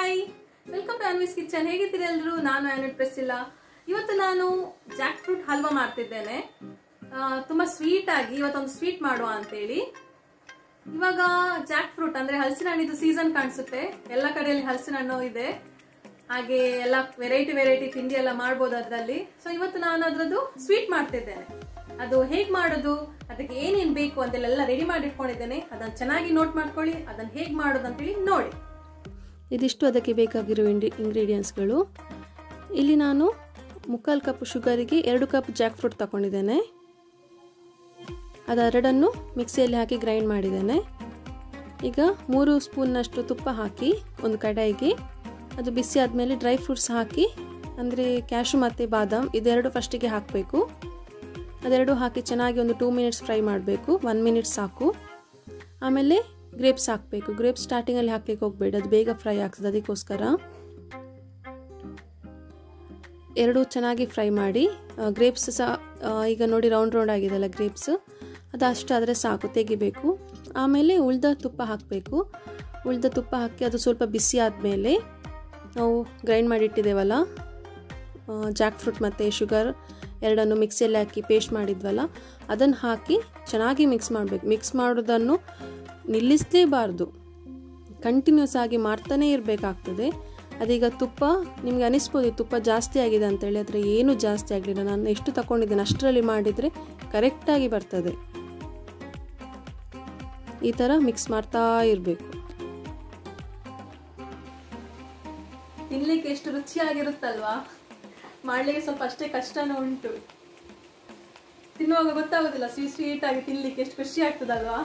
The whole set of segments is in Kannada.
hi welcome to Anvi's kitchen ಹೇಗಿದ್ದೀರಿ ಎಲ್ಲರೂ ನಾನು ಆ್ಯನೆಟ್ ಪ್ರೆಸ್ಸಿಲ್ಲ ಇವತ್ತು ನಾನು ಜಾಕ್ ಫ್ರೂಟ್ ಹಲ್ವಾ ಮಾಡ್ತಿದ್ದೇನೆ ಆ, ತುಂಬಾ ಸ್ವೀಟ್ ಆಗಿ ಇವತ್ತೊಂದು ಸ್ವೀಟ್ ಮಾಡುವ ಅಂತೇಳಿ ಇವಾಗ ಜಾಕ್ ಫ್ರೂಟ್ ಅಂದ್ರೆ ಹಲಸಿನ ಹಣ್ಣಿದು ಸೀಸನ್ ಕಾಣಿಸುತ್ತೆ ಎಲ್ಲ ಕಡೆಯಲ್ಲಿ ಹಲಸಿನ ಹಣ್ಣು ಇದೆ ಹಾಗೆ ಎಲ್ಲ ವೆರೈಟಿ ವೆರೈಟಿ ತಿಂಡಿ ಎಲ್ಲ ಮಾಡ್ಬೋದು ಅದರಲ್ಲಿ ಸೊ ಇವತ್ತು ನಾನು ಅದ್ರದ್ದು ಸ್ವೀಟ್ ಮಾಡ್ತಿದ್ದೇನೆ ಅದು ಹೇಗ್ ಮಾಡೋದು ಅದಕ್ಕೆ ಏನೇನ್ ಬೇಕು ಅಂತೆಲ್ಲ ರೆಡಿ ಮಾಡಿ ಇಟ್ಕೊಂಡಿದ್ದೇನೆ ಅದನ್ನ ಚೆನ್ನಾಗಿ ನೋಟ್ ಮಾಡ್ಕೊಳ್ಳಿ ಅದನ್ನ ಹೇಗ್ ಮಾಡೋದು ಅಂತೇಳಿ ನೋಡಿ ಇದಿಷ್ಟು ಅದಕ್ಕೆ ಬೇಕಾಗಿರೋ ಇಂಡಿ ಇಂಗ್ರೀಡಿಯೆಂಟ್ಸ್ಗಳು ಇಲ್ಲಿ ನಾನು ಮುಕ್ಕಾಲು ಕಪ್ ಶುಗರಿಗೆ ಎರಡು ಕಪ್ ಜಾಕ್ ಫ್ರೂಟ್ ತಗೊಂಡಿದ್ದೇನೆ ಅದೆರಡನ್ನು ಮಿಕ್ಸಿಯಲ್ಲಿ ಹಾಕಿ ಗ್ರೈಂಡ್ ಮಾಡಿದ್ದೇನೆ ಈಗ ಮೂರು ಸ್ಪೂನ್ನಷ್ಟು ತುಪ್ಪ ಹಾಕಿ ಒಂದು ಕಡಾಯಿಗೆ ಅದು ಬಿಸಿ ಆದಮೇಲೆ ಡ್ರೈ ಫ್ರೂಟ್ಸ್ ಹಾಕಿ ಅಂದರೆ ಕ್ಯಾಶು ಮತ್ತು ಬಾದಾಮ್ ಇದೆರಡು ಫಸ್ಟಿಗೆ ಹಾಕಬೇಕು ಅದೆರಡು ಹಾಕಿ ಚೆನ್ನಾಗಿ ಒಂದು ಟೂ ಮಿನಿಟ್ಸ್ ಫ್ರೈ ಮಾಡಬೇಕು ಒನ್ ಮಿನಿಟ್ ಸಾಕು ಆಮೇಲೆ ಗ್ರೇಪ್ಸ್ ಹಾಕಬೇಕು ಗ್ರೇಪ್ಸ್ ಸ್ಟಾರ್ಟಿಂಗಲ್ಲಿ ಹಾಕ್ಲಿಕ್ಕೆ ಹೋಗಬೇಡಿ ಅದು ಬೇಗ ಫ್ರೈ ಆಗ್ತದೆ ಅದಕ್ಕೋಸ್ಕರ ಎರಡು ಚೆನ್ನಾಗಿ ಫ್ರೈ ಮಾಡಿ ಗ್ರೇಪ್ಸ್ ಸಹ ಆ, ಈಗ ನೋಡಿ ರೌಂಡ್ ರೌಂಡ್ ಆಗಿದೆಲ್ಲ ಗ್ರೇಪ್ಸ್ ಅದು ಅಷ್ಟಾದರೆ ಸಾಕು ತೆಗಿಬೇಕು ಆಮೇಲೆ ಉಳ್ದ ತುಪ್ಪ ಹಾಕಬೇಕು ಉಳ್ದ ತುಪ್ಪ ಹಾಕಿ ಅದು ಸ್ವಲ್ಪ ಬಿಸಿ ಆದಮೇಲೆ ನಾವು ಗ್ರೈಂಡ್ ಮಾಡಿಟ್ಟಿದ್ದೇವಲ್ಲ ಜಾಕ್ ಫ್ರೂಟ್ ಮತ್ತು ಶುಗರ್ ಎರಡನ್ನು ಮಿಕ್ಸಿಯಲ್ಲಿ ಹಾಕಿ ಪೇಸ್ಟ್ ಮಾಡಿದ್ವಲ್ಲ ಅದನ್ನು ಹಾಕಿ ಚೆನ್ನಾಗಿ ಮಿಕ್ಸ್ ಮಾಡಬೇಕು ಮಿಕ್ಸ್ ಮಾಡೋದನ್ನು ನಿಲ್ಲಿಸಲೇಬಾರ್ದು ಕಂಟಿನ್ಯೂಸ್ ಆಗಿ ಮಾಡ್ತಾನೇ ಇರಬೇಕಾಗ್ತದೆ ಅದೀಗ ತುಪ್ಪ ನಿಮಗೆ ಅನಿಸ್ಬೋದು ಈ ತುಪ್ಪ ಜಾಸ್ತಿ ಆಗಿದೆ ಅಂತೇಳಿ ಆದರೆ ಏನೂ ಜಾಸ್ತಿ ಆಗಲಿಲ್ಲ ನಾನು ಎಷ್ಟು ತಗೊಂಡಿದ್ದೇನೆ ಅಷ್ಟರಲ್ಲಿ ಮಾಡಿದರೆ ಕರೆಕ್ಟಾಗಿ ಬರ್ತದೆ ಈ ಥರ ಮಿಕ್ಸ್ ಮಾಡ್ತಾ ಇರಬೇಕು ತಿನ್ಲಿಕ್ಕೆ ಎಷ್ಟು ರುಚಿಯಾಗಿರುತ್ತಲ್ವಾ ಮಾಡ್ಲಿಕ್ಕೆ ಸ್ವಲ್ಪ ಅಷ್ಟೇ ಕಷ್ಟನೂ ಉಂಟು ತಿನ್ನುವಾಗ ಗೊತ್ತಾಗೋದಿಲ್ಲ ಸ್ವೀಟ್ ಸ್ವೀಟ್ ಆಗಿ ತಿನ್ಲಿಕ್ಕೆ ಎಷ್ಟು ಖುಷಿ ಆಗ್ತದಲ್ವಾ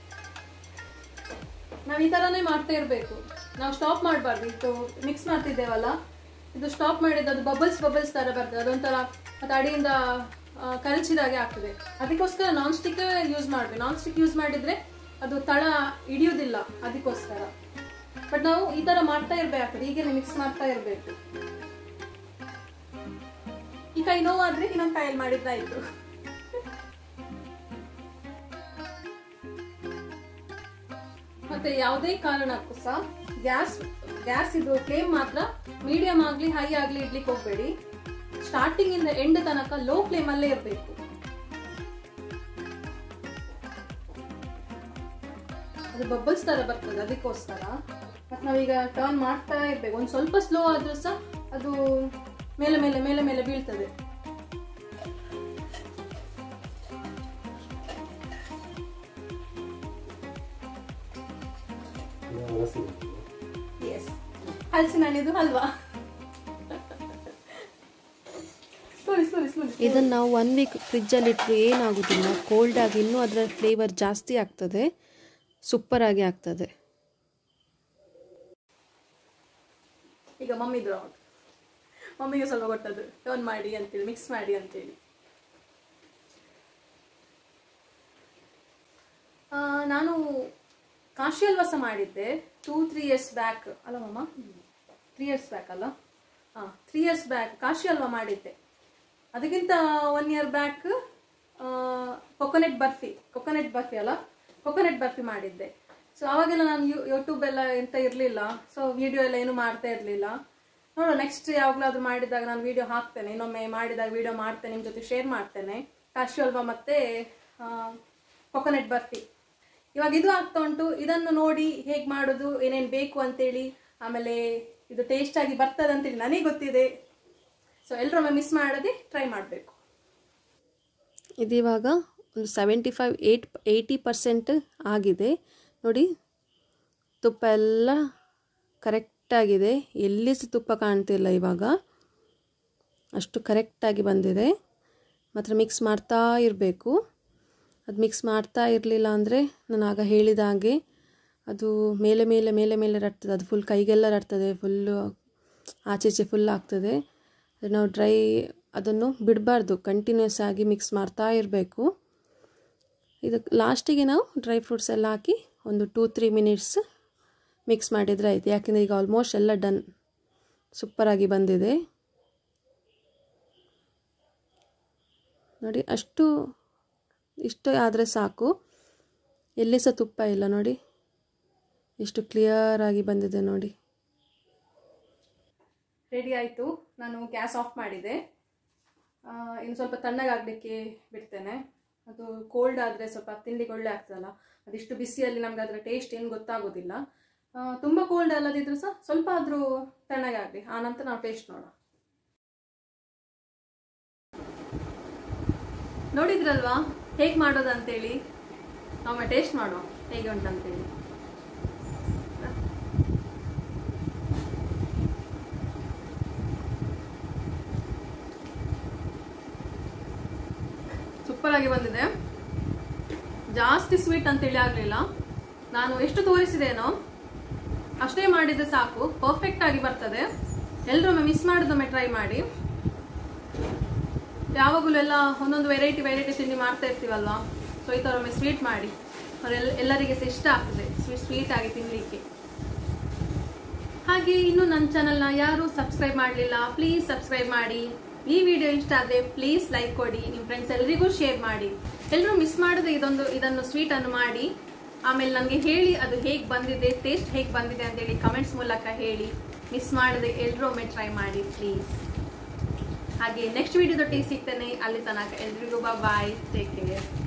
ನಾವು ಈ ತರನೇ ಮಾಡ್ತಾ ಇರಬೇಕು ನಾವು ಸ್ಟಾಪ್ ಮಾಡಬಾರ್ದು ಇದು ಮಿಕ್ಸ್ ಮಾಡ್ತಿದ್ದೇವಲ್ಲ ಇದು ಸ್ಟಾಪ್ ಮಾಡಿದ್ದು ಅದು ಬಬಲ್ಸ್ ಬಬಲ್ಸ್ ತರ ಬರ್ತದೆ ಅದೊಂಥರ ಮತ್ತೆ ಅಡಿಯಿಂದ ಆ, ಕಲಚಿದಾಗೆ ಆಗ್ತದೆ ಅದಕ್ಕೋಸ್ಕರ ನಾನ್ ಸ್ಟಿಕ್ ಯೂಸ್ ಮಾಡ್ಬೇಕು ನಾನ್ ಸ್ಟಿಕ್ ಯೂಸ್ ಮಾಡಿದ್ರೆ ಅದು ತಳ ಹಿಡಿಯುವುದಿಲ್ಲ ಅದಕ್ಕೋಸ್ಕರ ಬಟ್ ನಾವು ಈ ತರ ಮಾಡ್ತಾ ಇರ್ಬೇಕಾಗ್ತದೆ ಹೀಗೆ ಮಿಕ್ಸ್ ಮಾಡ್ತಾ ಇರ್ಬೇಕು ಈ ಕೈ ನೋವಾದ್ರೆ ಇನ್ನೊಂದು ಕೈಯಲ್ಲಿ ಮಾಡಿದ್ದಾಯ್ತು ಮತ್ತೆ ಯಾವುದೇ ಕಾರಣಕ್ಕೂ ಸಹ ಗ್ಯಾಸ್ ಗ್ಯಾಸ್ ಇದು ಫ್ಲೇಮ್ ಮಾತ್ರ ಮೀಡಿಯಂ ಆಗ್ಲಿ ಹೈ ಆಗ್ಲಿ ಇಡ್ಲಿಕ್ಕೆ ಹೋಗ್ಬೇಡಿ ಸ್ಟಾರ್ಟಿಂಗ್ ಇಂದ ಎಂಡ್ ತನಕ ಲೋ ಫ್ಲೇಮ್ ಅಲ್ಲೇ ಇರಬೇಕು ಅದು ಬಬಲ್ಸ್ ತರ ಬರ್ತದೆ ಅದಕ್ಕೋಸ್ಕರ ಮತ್ತೆ ನಾವೀಗ ಟರ್ನ್ ಮಾಡ್ತಾ ಇರ್ಬೇಕು ಒಂದು ಸ್ವಲ್ಪ ಸ್ಲೋ ಆದ್ರೂ ಸಹ ಅದು ಮೇಲೆ ಮೇಲೆ ಮೇಲೆ ಮೇಲೆ ಬೀಳ್ತದೆ ಎಸ್ ಹಲಸಿನ ಹಣ್ಣಿದು ಹಲ್ವಾ ಸ್ಲೋಲಿ ಸ್ಲೋಲಿ ಸ್ಲೋಲಿ ಇದನ್ನು ನಾವು ಒನ್ ವೀಕ್ ಫ್ರಿಜ್ಜಲ್ಲಿ ಇಟ್ಟರೆ ಏನಾಗೋದಿಲ್ಲ ಕೋಲ್ಡ್ ಆಗಿ ಇನ್ನೂ ಅದರ ಫ್ಲೇವರ್ ಜಾಸ್ತಿ ಆಗ್ತದೆ ಸೂಪರಾಗಿ ಆಗ್ತದೆ ಈಗ ಮಮ್ಮಿದು ರೌಂಡ್ ಮಮ್ಮಿಗೆ ಸ್ವಲ್ಪ ಕೊಟ್ಟದ್ದು ಟರ್ನ್ ಮಾಡಿ ಅಂತೇಳಿ ಮಿಕ್ಸ್ ಮಾಡಿ ಅಂತೇಳಿ ಆ, ನಾನು ಕಾಶಿ ಹಲ್ವಾಸ ಮಾಡಿದ್ದೆ ಟೂ ತ್ರೀ ಇಯರ್ಸ್ ಬ್ಯಾಕ್ ಅಲ್ಲ ಮಮ್ಮ ತ್ರೀ ಇಯರ್ಸ್ ಬ್ಯಾಕ್ ಅಲ್ಲ ಹಾಂ three years back Kashi halwa ಮಾಡಿದ್ದೆ ಅದಕ್ಕಿಂತ one year back coconut barfi coconut barfi ಅಲ್ಲ ಕೊಕೊನೆಟ್ ಬರ್ಫಿ ಮಾಡಿದ್ದೆ ಸೊ ಅವಾಗೆಲ್ಲ ನಾನು ಯೂ ಯೂಟ್ಯೂಬ್ ಎಲ್ಲ ಎಂತ ಇರಲಿಲ್ಲ ಸೊ ವಿಡಿಯೋ ಎಲ್ಲ ಏನು ಮಾಡ್ತಾ ಇರಲಿಲ್ಲ ನೋಡೋ ನೆಕ್ಸ್ಟ್ ಯಾವಾಗಲಾದ್ರೂ ಮಾಡಿದಾಗ ನಾನು ವಿಡಿಯೋ ಹಾಕ್ತೇನೆ ಇನ್ನೊಮ್ಮೆ ಮಾಡಿದಾಗ ವಿಡಿಯೋ ಮಾಡ್ತೇನೆ ನಿಮ್ಮ ಜೊತೆ ಶೇರ್ ಮಾಡ್ತೇನೆ ಕಾಶಿ ಹಲ್ವಾ ಮತ್ತು ಕೊಕೊನೆಟ್ ಬರ್ಫಿ ಇವಾಗ ಇದು ಆಗ್ತಾ ಉಂಟು ಇದನ್ನು ನೋಡಿ ಹೇಗೆ ಮಾಡೋದು ಏನೇನು ಬೇಕು ಅಂತೇಳಿ ಆಮೇಲೆ ಇದು ಟೇಸ್ಟ್ ಆಗಿ ಬರ್ತದೆ ಅಂತೇಳಿ ನನಗೆ ಗೊತ್ತಿದೆ ಸೊ ಎಲ್ಲರೊಮ್ಮೆ ಮಿಸ್ ಮಾಡದೆ ಟ್ರೈ ಮಾಡಬೇಕು ಇದಿವಾಗ ಒಂದು seventy five eight eighty percent ಆಗಿದೆ ನೋಡಿ ತುಪ್ಪ ಎಲ್ಲ ಕರೆಕ್ಟಾಗಿದೆ ಎಲ್ಲಿ ಸಹ ತುಪ್ಪ ಕಾಣ್ತಿಲ್ಲ ಇವಾಗ ಅಷ್ಟು ಕರೆಕ್ಟಾಗಿ ಬಂದಿದೆ ಮಾತ್ರ ಮಿಕ್ಸ್ ಮಾಡ್ತಾ ಇರಬೇಕು ಅದು ಮಿಕ್ಸ್ ಮಾಡ್ತಾ ಇರಲಿಲ್ಲ ಅಂದರೆ ನಾನು ಆಗ ಹೇಳಿದ ಹಾಗೆ ಅದು ಮೇಲೆ ಮೇಲೆ ಮೇಲೆ ಮೇಲೆ ರಟ್ತದೆ ಅದು ಫುಲ್ ಕೈಗೆಲ್ಲ ರಟ್ತದೆ ಫುಲ್ಲು ಆಚೆ ಈಚೆ ಫುಲ್ ಆಗ್ತದೆ ಅದು ನಾವು ಡ್ರೈ ಅದನ್ನು ಬಿಡಬಾರ್ದು ಕಂಟಿನ್ಯೂಸ್ ಆಗಿ ಮಿಕ್ಸ್ ಮಾಡ್ತಾ ಇರಬೇಕು ಇದಕ್ಕೆ ಲಾಸ್ಟಿಗೆ ನಾವು ಡ್ರೈ ಫ್ರೂಟ್ಸ್ ಎಲ್ಲ ಹಾಕಿ ಒಂದು ಟೂ ತ್ರೀ ಮಿನಿಟ್ಸ್ ಮಿಕ್ಸ್ ಮಾಡಿದರೆ ಆಯಿತು ಯಾಕೆಂದರೆ ಈಗ ಆಲ್ಮೋಸ್ಟ್ ಎಲ್ಲ ಡನ್ ಸೂಪರಾಗಿ ಬಂದಿದೆ ನೋಡಿ ಅಷ್ಟು ಇಷ್ಟು ಆದರೆ ಸಾಕು ಎಲ್ಲಿ ಸಹ ತುಪ್ಪ ಇಲ್ಲ ನೋಡಿ ಎಷ್ಟು ಕ್ಲಿಯರ್ ಆಗಿ ಬಂದಿದೆ ನೋಡಿ ರೆಡಿ ಆಯಿತು ನಾನು ಗ್ಯಾಸ್ ಆಫ್ ಮಾಡಿದೆ ಆ, ಇನ್ನು ಸ್ವಲ್ಪ ತಣ್ಣಗಾಗಲಿಕ್ಕೆ ಬಿಡ್ತೇನೆ ಅದು ಕೋಲ್ಡ್ ಆದರೆ ಸ್ವಲ್ಪ ತಿಂಡಿಗೆ ಒಳ್ಳೆ ಆಗ್ತದಲ್ಲ ಅದಿಷ್ಟು ಬಿಸಿಯಲ್ಲಿ ನಮ್ಗೆ ಅದರ ಟೇಸ್ಟ್ ಏನು ಗೊತ್ತಾಗೋದಿಲ್ಲ ಆ, ತುಂಬ ಕೋಲ್ಡ್ ಅಲ್ಲದಿದ್ರು ಸಹ ಸ್ವಲ್ಪ ಆದರೂ ತಣ್ಣಗಾಗಲಿ ಆ ನಂತರ ನಾವು ಟೇಸ್ಟ್ ನೋಡೋಣ ನೋಡಿದ್ರಲ್ವಾ ಹೇಗೆ ಮಾಡೋದಂತೇಳಿ ನಾವು ಟೇಸ್ಟ್ ಮಾಡುವ ಹೇಗೆ ಉಂಟಂತೇಳಿ ಸೂಪರ್ ಆಗಿ ಬಂದಿದೆ ಜಾಸ್ತಿ ಸ್ವೀಟ್ ಅಂತೇಳಿ ಆಗಲಿಲ್ಲ ನಾನು ಎಷ್ಟು ತೋರಿಸಿದೇನೋ ಅಷ್ಟೇ ಮಾಡಿದ್ರೆ ಸಾಕು ಪರ್ಫೆಕ್ಟ್ ಆಗಿ ಬರ್ತದೆ ಎಲ್ಲರೊಮ್ಮೆ ಮಿಸ್ ಮಾಡಿದೊಮ್ಮೆ ಟ್ರೈ ಮಾಡಿ ಯಾವಾಗಲೂ ಎಲ್ಲ ಒಂದೊಂದು ವೆರೈಟಿ ವೆರೈಟಿ ತಿಂಡಿ ಮಾಡ್ತಾ ಇರ್ತೀವಲ್ವಾ ಸೊ ಈ ಥರ ಒಮ್ಮೆ ಸ್ವೀಟ್ ಮಾಡಿ ಅವರೆಲ್ಲ ಎಲ್ಲರಿಗೆ ಸಹ ಇಷ್ಟ ಆಗ್ತದೆ ಸ್ವೀಟ್ ಸ್ವೀಟ್ ಆಗಿ ತಿನ್ನಲಿಕ್ಕೆ ಹಾಗೆ ಇನ್ನು ನನ್ನ ಚಾನಲ್ನ ಯಾರು ಸಬ್ಸ್ಕ್ರೈಬ್ ಮಾಡಲಿಲ್ಲ ಪ್ಲೀಸ್ ಸಬ್ಸ್ಕ್ರೈಬ್ ಮಾಡಿ ಈ ವಿಡಿಯೋ ಇಷ್ಟ ಆದರೆ ಪ್ಲೀಸ್ ಲೈಕ್ ಕೊಡಿ ನಿಮ್ಮ ಫ್ರೆಂಡ್ಸ್ ಎಲ್ರಿಗೂ ಶೇರ್ ಮಾಡಿ ಎಲ್ಲರೂ ಮಿಸ್ ಮಾಡದೆ ಇದೊಂದು ಇದನ್ನು ಸ್ವೀಟ್ ಅನ್ನು ಮಾಡಿ ಆಮೇಲೆ ನನಗೆ ಹೇಳಿ ಅದು ಹೇಗೆ ಬಂದಿದೆ ಟೇಸ್ಟ್ ಹೇಗೆ ಬಂದಿದೆ ಅಂತೇಳಿ ಕಮೆಂಟ್ಸ್ ಮೂಲಕ ಹೇಳಿ ಮಿಸ್ ಮಾಡದೆ ಎಲ್ಲರೂ ಒಮ್ಮೆ ಟ್ರೈ ಮಾಡಿ ಪ್ಲೀಸ್ ಹಾಗೆ ನೆಕ್ಸ್ಟ್ ವಿಡಿಯೋದೊಟ್ಟಿಗೆ ಸಿಗ್ತೇನೆ ಅಲ್ಲಿ ತನಕ ಎಲ್ರಿಗೂ ಬಾಯ್ ಟೇಕ್ ಕೇರ್